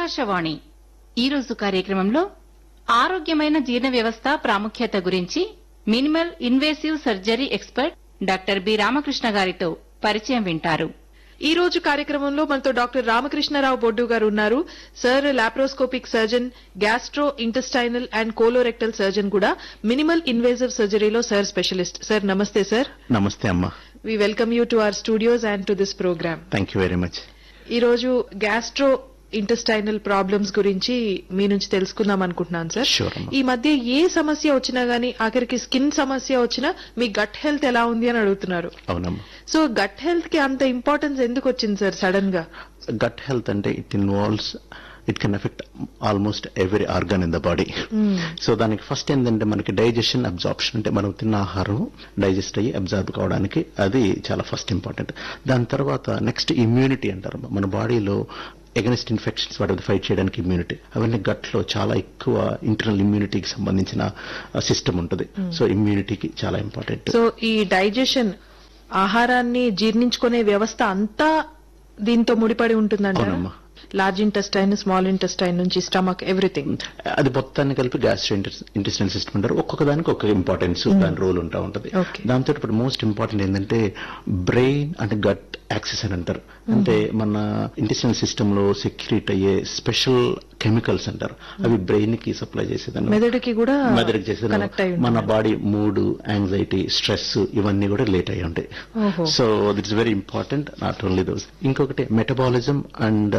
ఆకాశవాణి ఈరోజు కార్యక్రమంలో ఆరోగ్యమైన జీర్ణ వ్యవస్థ ప్రాముఖ్యత గురించి minimal invasive surgery expert doctor B Ramakrishna గారితో పరిచయం వింటారు ఈ రోజు కార్యక్రమంలో మనతో డాక్టర్ రామకృష్ణరావు బొడ్డు గారు ఉన్నారు sir laparoscopic surgeon gastro intestinal and colorectal surgeon కూడా మినిమల్ ఇన్వేజివ్ సర్జరీలో సార్ స్పెషలిస్ట్ సార్ నమస్తే సార్ నమస్తే అమ్మా we welcome you to our studios and to this programme thank you very much ఈ రోజు గ్యాస్ట్రో ఇంటెస్టైనల్ ప్రాబ్లమ్స్ గురించి మీ నుంచి తెలుసుకుందాం అనుకుంటున్నాను సార్ Sure, అమ్మా. ఈ మధ్య ఏ సమస్య వచ్చినా గానీ ఆఖరికి స్కిన్ సమస్య వచ్చినా మీ గట్ హెల్త్ ఎలా ఉంది అని అడుగుతున్నారు అవునమ్మా సో గట్ హెల్త్ కి అంత ఇంపార్టెన్స్ ఎందుకు వచ్చింది సార్ సడన్ గా గట్ హెల్త్ అంటే it involves it can affect almost every organ in the body so దానికి ఫస్ట్ ఏంటంటే మనకి డైజెషన్ అబ్జార్ప్షన్ అంటే మనం తిన్న ఆహారం డైజెస్ట్ అయ్యి అబ్జార్బ్ కావడానికి అది చాలా ఫస్ట్ ఇంపార్టెంట్ దాని తర్వాత నెక్స్ట్ ఇమ్యూనిటీ అంటారు మన బాడీలో ఎగనెస్ట్ ఇన్ఫెక్షన్స్ వాటి ఫైట్ చేయడానికి ఇమ్యూనిటీ అవన్నీ గట్లో చాలా ఎక్కువ ఇంటర్నల్ ఇమ్యూనిటీకి సంబంధించిన సిస్టమ్ ఉంటుంది సో ఇమ్యూనిటీకి చాలా ఇంపార్టెంట్ సో ఈ డైజెషన్ ఆహారాన్ని జీర్ణించుకునే వ్యవస్థ అంతా దీంతో ముడిపడి ఉంటుందంట అవునమ్మా. లార్జ్ ఇంటెస్టైన్ స్మాల్ ఇంటెస్టైన్ నుంచి స్టమక్ ఎవ్రీథింగ్ అది మొత్తాన్ని కలిపి గ్యాస్ట్రో ఇంటెస్టైన్ సిస్టమ్ అంటారు ఒక్కొక్క దానికి ఒక ఇంపార్టెన్స్ దాని రోల్ ఉంటా ఉంటది Okay. దాంతో ఇప్పుడు మోస్ట్ ఇంపార్టెంట్ ఏంటంటే బ్రెయిన్ అంటే గట్ యాక్సెస్ అని అంటారు అంటే మన ఇంటెస్టైన్ సిస్టమ్ లో సెక్యూరిట్ అయ్యే స్పెషల్ కెమికల్స్ అంటారు అవి బ్రెయిన్ కి సప్లై చేసేదాన్ని మెదడుకి కూడా మెదడుకి చేసేది కనెక్ట్ అయి మన బాడీ మూడ్ యాంగ్జైటీ స్ట్రెస్ ఇవన్నీ కూడా రిలేట్ అయ్యి ఉంటాయి ఓహో. So that's very important not only those ఇంకొకటి మెటబాలిజం అండ్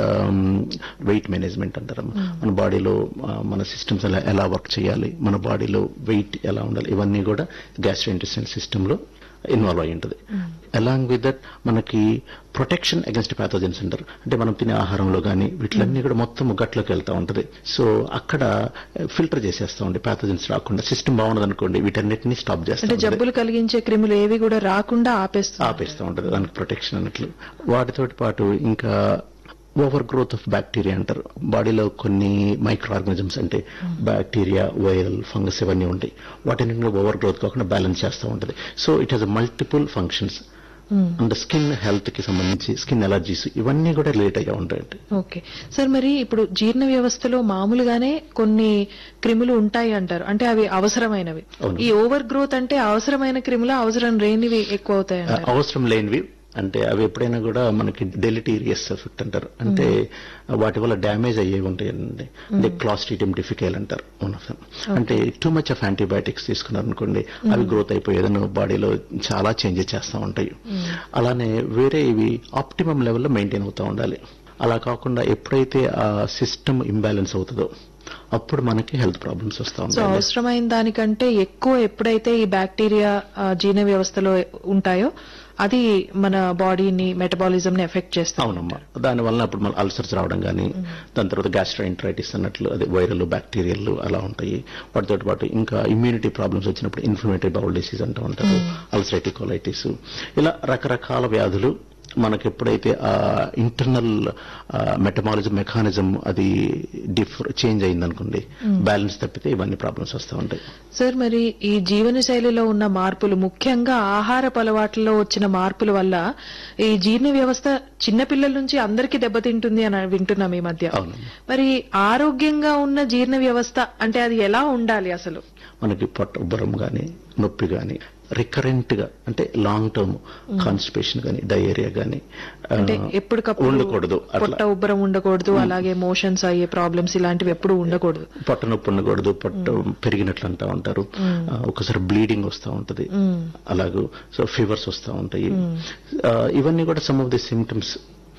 వెయిట్ మేనేజ్మెంట్ అంటారు మన బాడీలో మన సిస్టమ్స్ ఎలా ఎలా వర్క్ చేయాలి మన బాడీలో వెయిట్ ఎలా ఉండాలి ఇవన్నీ కూడా గ్యాస్ట్రో ఇంటెస్టైన్ సిస్టమ్ లో ఇన్వాల్వ్ అయి ఉంటుంది అలాంగ్ విత్ దట్ మనకి ప్రొటెక్షన్ అగెన్స్ట్ ప్యాథోజన్స్ అంటారు అంటే మనం తినే ఆహారంలో కానీ వీటిలన్నీ కూడా మొత్తం గట్లోకి వెళ్తా ఉంటది సో అక్కడ ఫిల్టర్ చేసేస్తా ఉండి ప్యాథోజన్స్ రాకుండా సిస్టమ్ బాగున్నది అనుకోండి వీటన్నిటిని స్టాప్ అంటే చేస్తా జబ్బులు కలిగించే క్రిములు ఏవి కూడా రాకుండా ఆపేస్తుంది ఆపేస్తూ ఉంటది దానికి ప్రొటెక్షన్ అన్నట్లు వాటితోటి పాటు ఇంకా ఓవర్ గ్రోత్ ఆఫ్ బ్యాక్టీరియా అంటారు బాడీలో కొన్ని మైక్రో ఆర్గానిజమ్స్ అంటే బ్యాక్టీరియా వైరల్ ఫంగస్ ఇవన్నీ ఉంటాయి వాటిని ఓవర్ గ్రోత్ కాకుండా బ్యాలెన్స్ చేస్తూ ఉంటది so it has multiple functions and skin health కి సంబంధించి స్కిన్ ఎలర్జీస్ ఇవన్నీ కూడా రిలేట్ అయ్యా ఉంటాయి ఓకే సార్ మరి ఇప్పుడు జీర్ణ వ్యవస్థలో మామూలుగానే కొన్ని క్రిములు ఉంటాయి అంటారు అంటే అవి అవసరమైనవి అవును. ఈ ఓవర్ గ్రోత్ అంటే అవసరమైన క్రిములు అవసరం లేనివి ఎక్కువ అవుతాయి అంటారు అవసరం లేనివి అంటే అవి ఎప్పుడైనా కూడా మనకి డెలిటీరియస్ ఎఫెక్ట్ అంటారు అంటే వాటి వల్ల డ్యామేజ్ అయ్యేవి ఉంటాయండి అంటే క్లాస్ట్రీడియం డిఫికల్ అంటారు వన్ ఆఫ్ దమ్ అంటే టూ మచ్ ఆఫ్ యాంటీబయాటిక్స్ తీసుకున్నారు అనుకోండి అవి గ్రోత్ అయిపోయేదని బాడీలో చాలా చేంజెస్ చేస్తూ ఉంటాయి అలానే వేరే ఇవి ఆప్టిమం లెవెల్లో మెయింటైన్ అవుతూ ఉండాలి అలా కాకుండా ఎప్పుడైతే ఆ సిస్టమ్ ఇంబ్యాలెన్స్ అవుతుందో అప్పుడు మనకి హెల్త్ ప్రాబ్లమ్స్ వస్తూ సో ఉంటాయి అవసరమైన దానికంటే ఎక్కువ ఎప్పుడైతే ఈ బ్యాక్టీరియా ఆ, జీర్ణ వ్యవస్థలో ఉంటాయో అది మన బాడీని మెటబాలిజం ని ఎఫెక్ట్ చేస్తాం అవునమ్మా దాని వలన అప్పుడు మన అల్సర్స్ రావడం కానీ దాని తర్వాత గ్యాస్ట్రైంట్రైటిస్ అన్నట్లు అదే వైరల్ బ్యాక్టీరియల్ అలా ఉంటాయి వాటితో పాటు ఇంకా ఇమ్యూనిటీ ప్రాబ్లమ్స్ వచ్చినప్పుడు ఇన్ఫ్లమేటరీ బౌల్ డిసీజ్ అంటూ ఉంటారు అల్సరైటిక్ కొలైటిస్ ఇలా రకరకాల వ్యాధులు మనకి ఎప్పుడైతే ఆ ఇంటర్నల్ మెటమాలజీ మెకానిజం అది డిఫర్ చేంజ్ అయిందనుకోండి బ్యాలెన్స్ తప్పితే ఇవన్నీ ప్రాబ్లమ్స్ వస్తూ ఉంటాయి సార్ మరి ఈ జీవన శైలిలో ఉన్న మార్పులు ముఖ్యంగా ఆహారపు అలవాట్లలో వచ్చిన మార్పుల వల్ల ఈ జీర్ణ వ్యవస్థ చిన్నపిల్లల నుంచి అందరికీ దెబ్బతింటుంది అని వింటున్నాం ఈ మధ్య అవునమ్మా. మరి ఆరోగ్యంగా ఉన్న జీర్ణ వ్యవస్థ అంటే అది ఎలా ఉండాలి అసలు మనకి పొట్ట ఉబ్బరం కానీ నొప్పి కానీ రికరెంట్ గా అంటే లాంగ్ టర్మ్ కాన్స్టిపేషన్ కానీ డయేరియా కానీ అంటే ఎప్పటికప్పుడు ఉండకూడదు అట్లా పొట్ట ఉబ్బరం ఉండకూడదు అలాగే మోషన్స్ అయ్యే ప్రాబ్లమ్స్ ఇలాంటివి ఎప్పుడు ఉండకూడదు పొట్ట నొప్పి ఉండకూడదు పొట్ట పెరిగినట్లు అంటా ఉంటారు ఆ, ఒకసారి బ్లీడింగ్ వస్తూ ఉంటది అలాగూ సో ఫీవర్స్ వస్తూ ఉంటాయి ఆ, ఇవన్నీ కూడా సమ్ ఆఫ్ ది సిమ్టమ్స్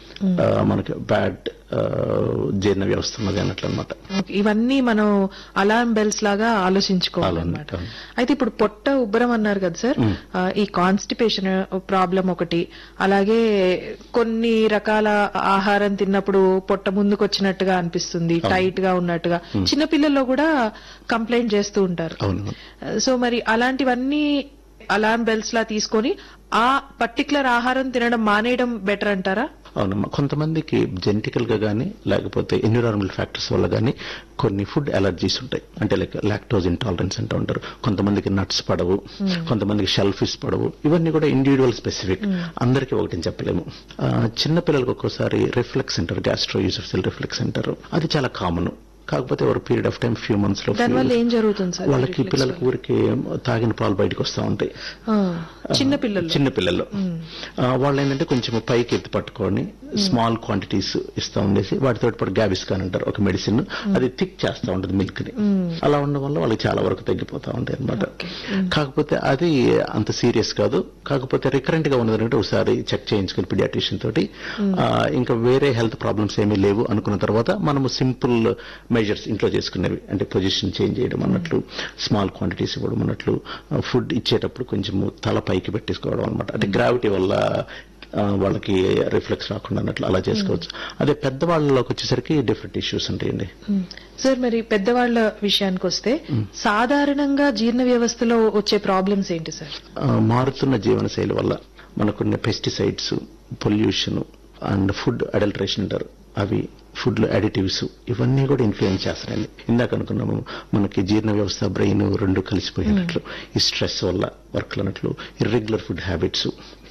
మనకి బ్యాడ్ జీర్ణ వ్యవస్థ ఉన్నది అన్నట్లు అనమాట ఓకే, ఇవన్నీ మనం అలారం బెల్స్ లాగా ఆలోచించుకోవాలన్నమాట అవును. అయితే ఇప్పుడు పొట్ట ఉబ్బరం అన్నారు కదా సార్ ఆ, ఈ కాన్స్టిపేషన్ ప్రాబ్లం ఒకటి అలాగే కొన్ని రకాల ఆహారం తిన్నప్పుడు పొట్ట ముందుకు వచ్చినట్టుగా అనిపిస్తుంది టైట్ గా ఉన్నట్టుగా చిన్నపిల్లల్లో కూడా కంప్లైంట్ చేస్తూ ఉంటారు అవును సో మరి అలాంటివన్నీ అలారం బెల్స్ లా తీసుకొని ఆ పర్టికులర్ ఆహారం తినడం మానేయడం బెటర్ అంటారా అవునమ్మా కొంతమందికి జెనెటికల్ గా గానీ లేకపోతే ఎన్విరాన్మెంటల్ ఫ్యాక్టర్స్ వల్ల గానీ కొన్ని ఫుడ్ అలర్జీస్ ఉంటాయి అంటే లైక్ లాక్టోజ్ ఇంటాలరెన్స్ అంటూ ఉంటారు కొంతమందికి నట్స్ పడవు కొంతమందికి షెల్ ఫిష్ పడవు ఇవన్నీ కూడా ఇండివిజువల్ స్పెసిఫిక్ అందరికీ ఒకటి చెప్పలేము ఆ, చిన్న పిల్లలకు ఒక్కోసారి రిఫ్లెక్స్ అంటారు గ్యాస్ట్రో యూసఫ్సిల్ రిఫ్లెక్స్ అంటారు అది చాలా కామన్ కాకపోతే ఒక period of time few months లో దాని వల్ల few- ఏం జరుగుతుంది సార్ వాళ్ళకి reflex పిల్లలకి ఊరికి తాగిన పాలు బయటకు వస్తూ ఉంటాయి ఆ, చిన్న పిల్లలు చిన్న పిల్లలు ఆ, వాళ్ళు ఏంటంటే కొంచెం పైకి ఎత్తి పట్టుకొని స్మాల్ క్వాంటిటీస్ ఇస్తా ఉండేసి వాటితో పాటు గావిస్కాన్ అంటారు ఒక మెడిసిన్ అది థిక్ చేస్తా ఉంటుంది మిల్క్ ని అలా ఉండడం వల్ల వాళ్ళకి చాలా వరకు తగ్గిపోతా ఉంటాయి అనమాట కాకపోతే అది అంత సీరియస్ కాదు కాకపోతే రికరెంట్ గా ఉన్నదంటే ఒకసారి చెక్ చేయించుకుని పిడియాట్రిషియన్ తోటి ఆ, ఇంకా వేరే హెల్త్ ప్రాబ్లమ్స్ ఏమీ లేవు అనుకున్న తర్వాత మనము సింపుల్ మెజర్స్ ఇంట్లో చేసుకునేవి అంటే పొజిషన్ చేంజ్ చేయడం అన్నట్లు స్మాల్ క్వాంటిటీస్ ఇవ్వడం అన్నట్లు ఫుడ్ ఇచ్చేటప్పుడు కొంచెము తల పైకి పెట్టేసుకోవడం అనమాట అంటే గ్రావిటీ వల్ల ఆ, వాళ్ళకి రిఫ్లెక్స్ రాకుండా అన్నట్లు అలా చేసుకోవచ్చు అదే పెద్దవాళ్ళలోకి వచ్చేసరికి డిఫరెంట్ ఇష్యూస్ ఉంటాయండి మ్మ్. సార్ మరి పెద్దవాళ్ల విషయానికి వస్తే సాధారణంగా జీర్ణ వ్యవస్థలో వచ్చే ప్రాబ్లమ్స్ ఏంటి సార్ ఆ, మారుతున్న జీవనశైలి వల్ల మనకున్న pesticides pollution and food adulteration అంటారు అవి ఫుడ్ లో అడిటివ్స్ ఇవన్నీ కూడా ఇన్ఫ్లుయెన్స్ చేస్తున్నాయి ఇందాక అనుకున్నాము మనకి జీర్ణ వ్యవస్థ బ్రెయిన్ రెండు కలిసిపోయినట్లు ఈ స్ట్రెస్ వల్ల వర్క్ అన్నట్లు ఇర్రెగ్యులర్ ఫుడ్ హ్యాబిట్స్